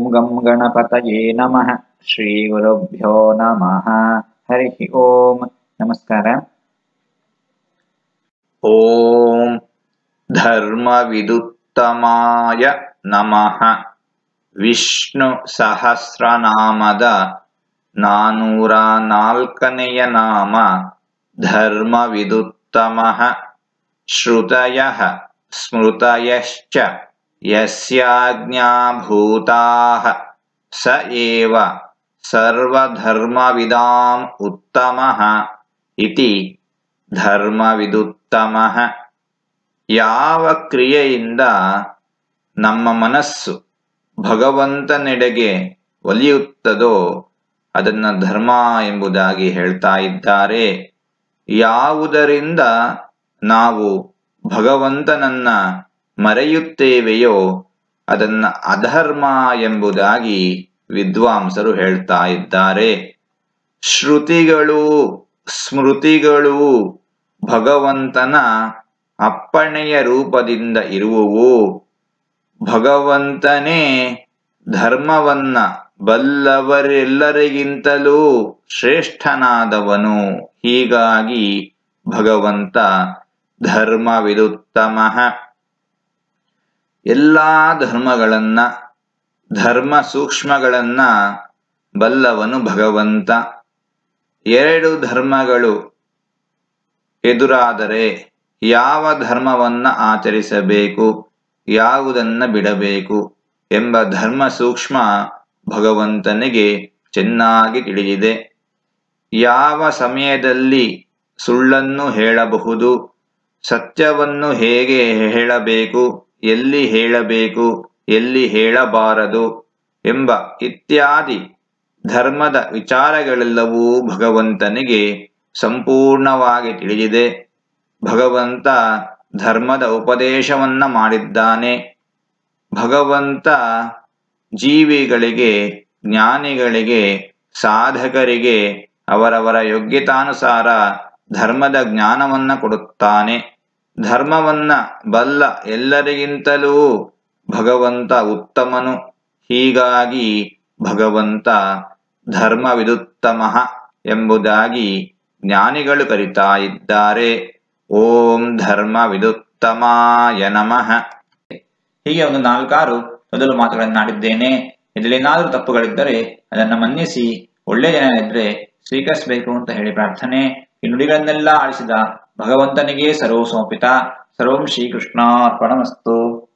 ಗಂ ಗಣಪತಯೇ ನಮಃ ಶ್ರೀ ಗುರುಭ್ಯೋ ನಮಃ ಹರಿ ಓಂ ನಮಸ್ಕಾರ ಓಂ ಧರ್ಮವಿದುತ್ತಮಾಯ ನಮಃ ವಿಷ್ಣು ಸಹಸ್ರನಾಮದ ನಾನೂರ ನಾಲ್ಕನೆಯ ನಾಮ ಧರ್ಮವಿದುತ್ತಮಃ ಶ್ರುತಯಃ ಸ್ಮೃತಯಶ್ಚ ಯಸ್ಯಾಜ್ಞಾಭೂತಾಃ ಸ ಏವ ಸರ್ವಧರ್ಮವಿದಾಂ ಉತ್ತಮಃ ಇತಿ ಧರ್ಮವಿದುತ್ತಮಃ ಯಾವ ಕ್ರಿಯೆಯಿಂದ ನಮ್ಮ ಮನಸ್ಸು ಭಗವಂತನೆಡೆಗೆ ಒಲಿಯುತ್ತದೋ ಅದನ್ನ ಧರ್ಮ ಎಂಬುದಾಗಿ ಹೇಳ್ತಾ ಇದ್ದಾರೆ ಯಾವುದರಿಂದ ನಾವು ಭಗವಂತನನ್ನ ಮರೆಯುತ್ತೇವೆಯೋ ಅದನ್ನ ಅಧರ್ಮ ಎಂಬುದಾಗಿ ವಿದ್ವಾಂಸರು ಹೇಳ್ತಾ ಇದ್ದಾರೆ ಶ್ರುತಿಗಳು ಸ್ಮೃತಿಗಳು ಭಗವಂತನ ಅಪ್ಪಣೆಯ ರೂಪದಿಂದ ಇರುವುವು ಭಗವಂತನೇ ಧರ್ಮವನ್ನ ಬಲ್ಲವರೆಲ್ಲರಿಗಿಂತಲೂ ಶ್ರೇಷ್ಠನಾದವನು ಹೀಗಾಗಿ ಭಗವಂತ ಧರ್ಮವಿದುತ್ತಮಃ ಎಲ್ಲಾ ಧರ್ಮಗಳನ್ನ ಧರ್ಮ ಸೂಕ್ಷ್ಮಗಳನ್ನ ಬಲ್ಲವನು ಭಗವಂತ ಎರಡು ಧರ್ಮಗಳು ಎದುರಾದರೆ ಯಾವ ಧರ್ಮವನ್ನ ಆಚರಿಸಬೇಕು ಯಾವುದನ್ನ ಬಿಡಬೇಕು ಎಂಬ ಧರ್ಮ ಸೂಕ್ಷ್ಮ ಭಗವಂತನಿಗೆ ಚೆನ್ನಾಗಿ ತಿಳಿದಿದೆ ಯಾವ ಸಮಯದಲ್ಲಿ ಸುಳ್ಳನ್ನು ಹೇಳಬಹುದು ಸತ್ಯವನ್ನು ಹೇಗೆ ಹೇಳಬೇಕು ಎಲ್ಲಿ ಹೇಳಬೇಕು ಎಲ್ಲಿ ಹೇಳಬಾರದು ಎಂಬ ಇತ್ಯಾದಿ ಧರ್ಮದ ವಿಚಾರಗಳೆಲ್ಲವೂ ಭಗವಂತನಿಗೆ ಸಂಪೂರ್ಣವಾಗಿ ತಿಳಿದಿದೆ ಭಗವಂತ ಧರ್ಮದ ಉಪದೇಶವನ್ನ ಮಾಡಿದ್ದಾನೆ ಭಗವಂತ ಜೀವಿಗಳಿಗೆ ಜ್ಞಾನಿಗಳಿಗೆ ಸಾಧಕರಿಗೆ ಅವರವರ ಯೋಗ್ಯತಾನುಸಾರ ಧರ್ಮದ ಜ್ಞಾನವನ್ನ ಕೊಡುತ್ತಾನೆ ಧರ್ಮವನ್ನ ಬಲ್ಲ ಎಲ್ಲರಿಗಿಂತಲೂ ಭಗವಂತ ಉತ್ತಮನು ಹೀಗಾಗಿ ಭಗವಂತ ಧರ್ಮವಿದುತ್ತಮಃ ಎಂಬುದಾಗಿ ಜ್ಞಾನಿಗಳು ಕರಿತಾ ಇದ್ದಾರೆ ಓಂ ಧರ್ಮವಿದುತ್ತಮಾಯ ನಮಃ ಹೀಗೆ ಒಂದು ನಾಲ್ಕಾರು ಮೊದಲು ಮಾತುಗಳನ್ನಾಡಿದ್ದೇನೆ ಇದರಲ್ಲೇನಾದರೂ ತಪ್ಪುಗಳಿದ್ದರೆ ಅದನ್ನ ಮನ್ನಿಸಿ ಒಳ್ಳೆಯ ಜನ ಇದ್ರೆ ಸ್ವೀಕರಿಸಬೇಕು ಅಂತ ಹೇಳಿ ಪ್ರಾರ್ಥನೆ ಈ ನುಡಿಗಳನ್ನೆಲ್ಲ ಆಳಿಸಿದ ಭಗವಂತನಿಗೆ ಸರ್ವ ಸಮರ್ಪಿತ ಸರ್ವಂ ಶ್ರೀಕೃಷ್ಣಾರ್ಪಣಮಸ್ತು